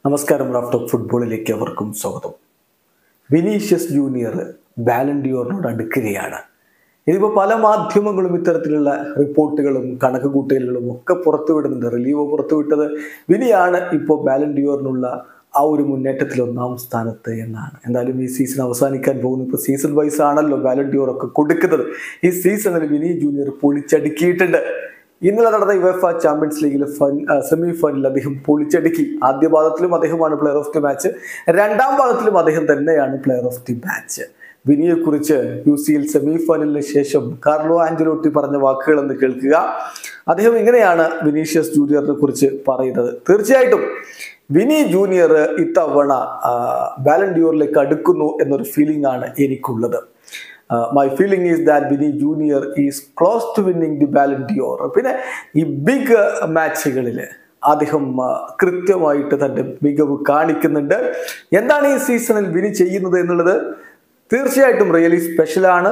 നമസ്കാരം റാഫ്റ്റോക്ക് ഫുട്ബോളിലേക്ക് അവർക്കും സ്വാഗതം വിനീഷ്യസ് ജൂനിയർ ബാലൻഡിയോറിനോട് അടുക്കുകയാണ് ഇതിപ്പോൾ പല മാധ്യമങ്ങളും ഇത്തരത്തിലുള്ള റിപ്പോർട്ടുകളും കണക്ക് കൂട്ടലുകളും ഒക്കെ പുറത്തുവിടുന്നുണ്ട് റിലീവ് പുറത്തുവിട്ടത് വിനിയാണ് ഇപ്പോൾ ബാലൻഡിയോറിനുള്ള ആ ഒരു മുന്നേറ്റത്തിൽ ഒന്നാം സ്ഥാനത്ത് എന്നാണ് എന്തായാലും ഈ സീസൺ അവസാനിക്കാൻ പോകുന്നു ഇപ്പോൾ സീസൺ വൈസ് ആണല്ലോ ബാലൻഡിയോർ ഒക്കെ കൊടുക്കുന്നത് ഈ സീസണിൽ വിനി ജൂനിയർ പൊളിച്ചടുക്കിയിട്ടുണ്ട് ഇന്നലെ നടന്ന യുഎഫ ചാമ്പ്യൻസ് ലീഗിലെ ഫൻ സെമി ഫൈനലിൽ അദ്ദേഹം പൊളിച്ചടുക്കി ആദ്യ പാദത്തിലും അദ്ദേഹമാണ് പ്ലെയർ ഓഫ് ദി മാച്ച് രണ്ടാം പാദത്തിലും അദ്ദേഹം തന്നെയാണ് പ്ലെയർ ഓഫ് ദി മാച്ച് വിനിയെ കുറിച്ച് യു സി എൽ സെമി ഫൈനലിന് ശേഷം കാർലോ ആഞ്ചലോട്ടി പറഞ്ഞ വാക്കുകൾ എന്ന് കേൾക്കുക അദ്ദേഹം ഇങ്ങനെയാണ് വിനീഷ്യസ് ജൂനിയറിനെ കുറിച്ച് പറയുന്നത് തീർച്ചയായിട്ടും വിനി ജൂനിയർ ഇത്തവണ ബാലൻഡിയോറിലേക്ക് അടുക്കുന്നു എന്നൊരു ഫീലിംഗ് ആണ് എനിക്കുള്ളത് my feeling is that Vini junior is close to winning the Ballon d'Or പിന്നെ ഈ ബിഗ് മാച്ചുകളിൽ അദ്ദേഹം ആ, കൃത്യമായിട്ട് തൻ്റെ മികവ് കാണിക്കുന്നുണ്ട് എന്താണ് ഈ സീസണിൽ വിനി ചെയ്യുന്നത് എന്നുള്ളത് തീർച്ചയായിട്ടും റിയലി സ്പെഷ്യലാണ്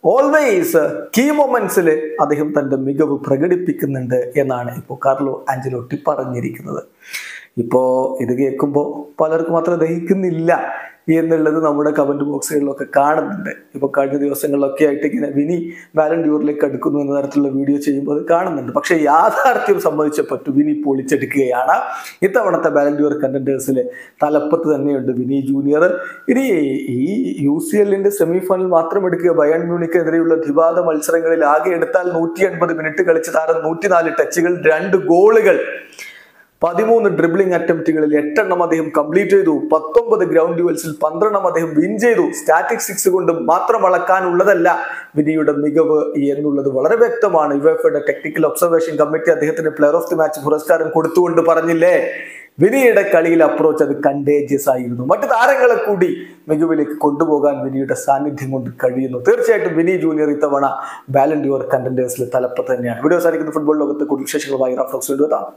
ഓൾവേസ് കീ മൊമെന്റ്സിൽ അദ്ദേഹം തൻ്റെ മികവ് പ്രകടിപ്പിക്കുന്നുണ്ട് എന്നാണ് ഇപ്പോൾ കാർലോ ആഞ്ചലോട്ടി പറഞ്ഞിരിക്കുന്നത് ഇപ്പോൾ ഇത് കേൾക്കുമ്പോൾ പലർക്കും അത്ര ദഹിക്കുന്നില്ല എന്നുള്ളത് നമ്മുടെ കമന്റ് ബോക്സുകളിലൊക്കെ കാണുന്നുണ്ട് ഇപ്പോൾ കഴിഞ്ഞ ദിവസങ്ങളിലൊക്കെ ആയിട്ട് ഇങ്ങനെ വിനി വാലന്റിയൂറിലേക്ക് അടുക്കുന്നു എന്ന തരത്തിലുള്ള വീഡിയോ ചെയ്യുമ്പോൾ അത് കാണുന്നുണ്ട് പക്ഷേ യാഥാർത്ഥ്യം സംബന്ധിച്ച പറ്റു വിനി പൊളിച്ചെടുക്കുകയാണ് ഇത്തവണത്തെ വാലന്റിയൂർ കണ്ടന്റേഴ്സിലെ തലപ്പത്ത് തന്നെയുണ്ട് വിനി ജൂനിയർ ഇനി ഈ യു സി എല്ലിന്റെ സെമി ഫൈനൽ മാത്രം എടുക്കുക ബയൺ മ്യൂണിക്കെതിരെയുള്ള ധിവാദ മത്സരങ്ങളിൽ ആകെ എടുത്താൽ നൂറ്റി അൻപത് മിനിറ്റ് കളിച്ച താരം നൂറ്റിനാല് ടച്ചുകൾ രണ്ട് ഗോളുകൾ പതിമൂന്ന് ഡ്രിബ്ലിംഗ് അറ്റംപ്റ്റുകളിൽ എട്ടെണ്ണം അദ്ദേഹം കംപ്ലീറ്റ് ചെയ്തു പത്തൊമ്പത് ഗ്രൗണ്ട് ഡ്യുവൽസിൽ പന്ത്രണ്ടെണ്ണം അദ്ദേഹം വിൻ ചെയ്തു സ്റ്റാറ്റിക് സിക്സ് കൊണ്ട് മാത്രം അളക്കാനുള്ളതല്ല വിനിയുടെ മികവ് എന്നുള്ളത് വളരെ വ്യക്തമാണ് യുഎഫയുടെ ടെക്നിക്കൽ ഒബ്സർവേഷൻ കമ്മിറ്റി അദ്ദേഹത്തിന് പ്ലെയർ ഓഫ് ദി മാച്ച് പുരസ്കാരം കൊടുത്തുകൊണ്ട് പറഞ്ഞില്ലേ വിനിയുടെ കളിയിൽ അപ്രോച്ച് അത് കണ്ടേജിയസ് ആയിരുന്നു മറ്റു താരങ്ങളെ കൂടി മികവിലേക്ക് കൊണ്ടുപോകാൻ വിനിയുടെ സാന്നിധ്യം കൊണ്ട് കഴിയുന്നു തീർച്ചയായിട്ടും വിനി ജൂനിയർ ഇത്തവണ ബാലൻഡിയോർ കണ്ടന്റേഴ്സിൽ തലപ്പത്ത് തന്നെയാണ് വീഡിയോ സാധിക്കുന്ന ഫുട്ബോൾ ലോകത്തെ കൂടുതൽ വിശേഷങ്ങളുമായി റഫ്ലോക്സ് എഴുതാം